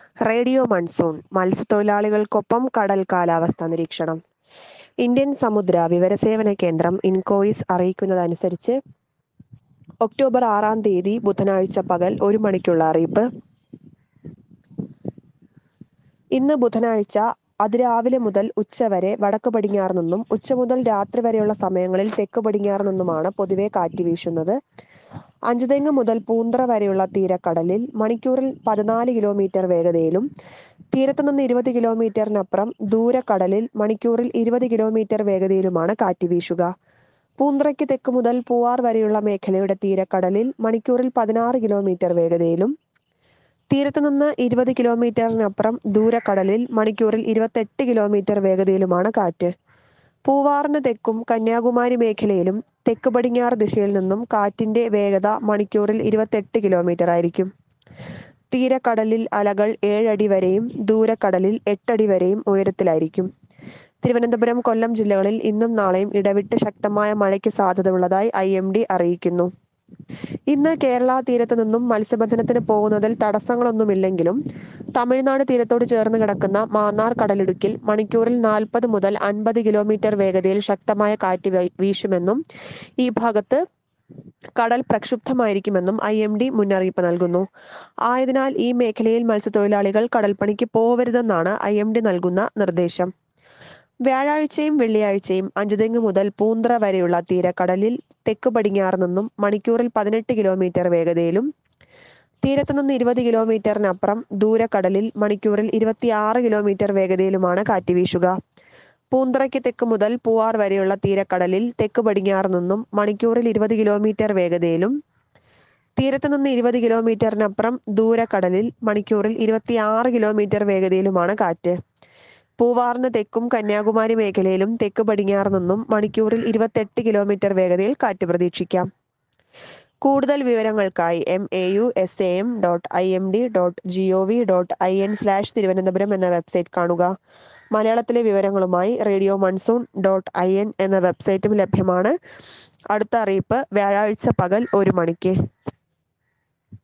radio monsoon മത്സ്യത്തൊഴിലാളികൾക്കൊപ്പം കടൽ കാലാവസ്ഥാ നിരീക്ഷണം ഇന്ത്യൻ സമുദ്ര വിവരസേവന കേന്ദ്രം ഇൻകോയിസ് അറിയിക്കുന്നതനുസരിച്ച് ഒക്ടോബർ ആറാം തീയതി ബുധനാഴ്ച പകൽ ഒരു മണിക്കുള്ള അറിയിപ്പ് ഇന്ന് ബുധനാഴ്ച അതിരാവിലെ മുതൽ ഉച്ചവരെ വടക്ക് പടിഞ്ഞാറ് നിന്നും ഉച്ച മുതൽ രാത്രി വരെയുള്ള സമയങ്ങളിൽ തെക്ക് പടിഞ്ഞാറ് നിന്നുമാണ് പൊതുവെ കാറ്റ് വീശുന്നത് അഞ്ചുതെങ്ങ് മുതൽ പൂന്തറ വരെയുള്ള തീരക്കടലിൽ മണിക്കൂറിൽ പതിനാല് കിലോമീറ്റർ വേഗതയിലും തീരത്തു നിന്ന് ഇരുപത് കിലോമീറ്ററിനപ്പുറം ദൂരക്കടലിൽ മണിക്കൂറിൽ ഇരുപത് കിലോമീറ്റർ വേഗതയിലുമാണ് കാറ്റ് വീശുക പൂന്തറയ്ക്ക് തെക്ക് മുതൽ പൂവാർ വരെയുള്ള മേഖലയുടെ തീരക്കടലിൽ മണിക്കൂറിൽ പതിനാറ് കിലോമീറ്റർ വേഗതയിലും തീരത്ത് നിന്ന് ഇരുപത് കിലോമീറ്ററിനപ്പുറം ദൂരക്കടലിൽ മണിക്കൂറിൽ ഇരുപത്തെട്ട് കിലോമീറ്റർ വേഗതയിലുമാണ് കാറ്റ് പൂവാറിന് തെക്കും കന്യാകുമാരി മേഖലയിലും തെക്ക് പടിഞ്ഞാറ് ദിശയിൽ നിന്നും കാറ്റിന്റെ വേഗത മണിക്കൂറിൽ ഇരുപത്തെട്ട് കിലോമീറ്റർ ആയിരിക്കും തീരക്കടലിൽ അലകൾ ഏഴടി വരെയും ദൂരക്കടലിൽ എട്ടടി വരെയും ഉയരത്തിലായിരിക്കും തിരുവനന്തപുരം കൊല്ലം ജില്ലകളിൽ ഇന്നും നാളെയും ഇടവിട്ട് ശക്തമായ മഴയ്ക്ക് സാധ്യതയുള്ളതായി ഐ എം ഡി അറിയിക്കുന്നു ഇന്ന് കേരള തീരത്ത് നിന്നും മത്സ്യബന്ധനത്തിന് പോകുന്നതിൽ തടസ്സങ്ങളൊന്നുമില്ലെങ്കിലും തമിഴ്നാട് തീരത്തോട് ചേർന്ന് കിടക്കുന്ന മാന്നാർ കടലിടുക്കിൽ മണിക്കൂറിൽ നാൽപ്പത് മുതൽ അൻപത് കിലോമീറ്റർ വേഗതയിൽ ശക്തമായ കാറ്റ് വീ- വീശുമെന്നും ഈ ഭാഗത്ത് കടൽ പ്രക്ഷുബ്ധമായിരിക്കുമെന്നും ഐ എം ഡി മുന്നറിയിപ്പ് നൽകുന്നു ആയതിനാൽ ഈ മേഖലയിൽ മത്സ്യത്തൊഴിലാളികൾ കടൽപ്പണിക്ക് പോവരുതെന്നാണ് ഐ എം ഡി നൽകുന്ന നിർദ്ദേശം വ്യാഴാഴ്ചയും വെള്ളിയാഴ്ചയും അഞ്ചുതെങ്ങ് മുതൽ പൂന്തറ വരെയുള്ള തീരക്കടലിൽ തെക്ക് പടിഞ്ഞാറ് നിന്നും മണിക്കൂറിൽ പതിനെട്ട് കിലോമീറ്റർ വേഗതയിലും തീരത്ത് നിന്ന് ഇരുപത് കിലോമീറ്ററിനപ്പുറം ദൂരക്കടലിൽ മണിക്കൂറിൽ ഇരുപത്തിയാറ് കിലോമീറ്റർ വേഗതയിലുമാണ് കാറ്റ് വീശുക പൂന്തറയ്ക്ക് തെക്ക് മുതൽ പൂവാർ വരെയുള്ള തീരക്കടലിൽ തെക്ക് പടിഞ്ഞാറ് നിന്നും മണിക്കൂറിൽ ഇരുപത് കിലോമീറ്റർ വേഗതയിലും തീരത്ത് നിന്ന് ഇരുപത് കിലോമീറ്ററിനപ്പുറം ദൂരക്കടലിൽ മണിക്കൂറിൽ ഇരുപത്തിയാറ് കിലോമീറ്റർ വേഗതയിലുമാണ് കാറ്റ് പൂവാറിന് തെക്കും കന്യാകുമാരി മേഖലയിലും തെക്ക് പടിഞ്ഞാറ് നിന്നും മണിക്കൂറിൽ ഇരുപത്തെട്ട് കിലോമീറ്റർ വേഗതയിൽ കാറ്റ് പ്രതീക്ഷിക്കാം കൂടുതൽ വിവരങ്ങൾക്കായി M A U S A M dot I M D dot G O V dot I N slash Thiruvananthapuram എന്ന വെബ്സൈറ്റ് കാണുക മലയാളത്തിലെ വിവരങ്ങളുമായി radio monsoon dot I N എന്ന വെബ്സൈറ്റും ലഭ്യമാണ് അടുത്ത അറിയിപ്പ് വ്യാഴാഴ്ച പകൽ ഒരു മണിക്ക്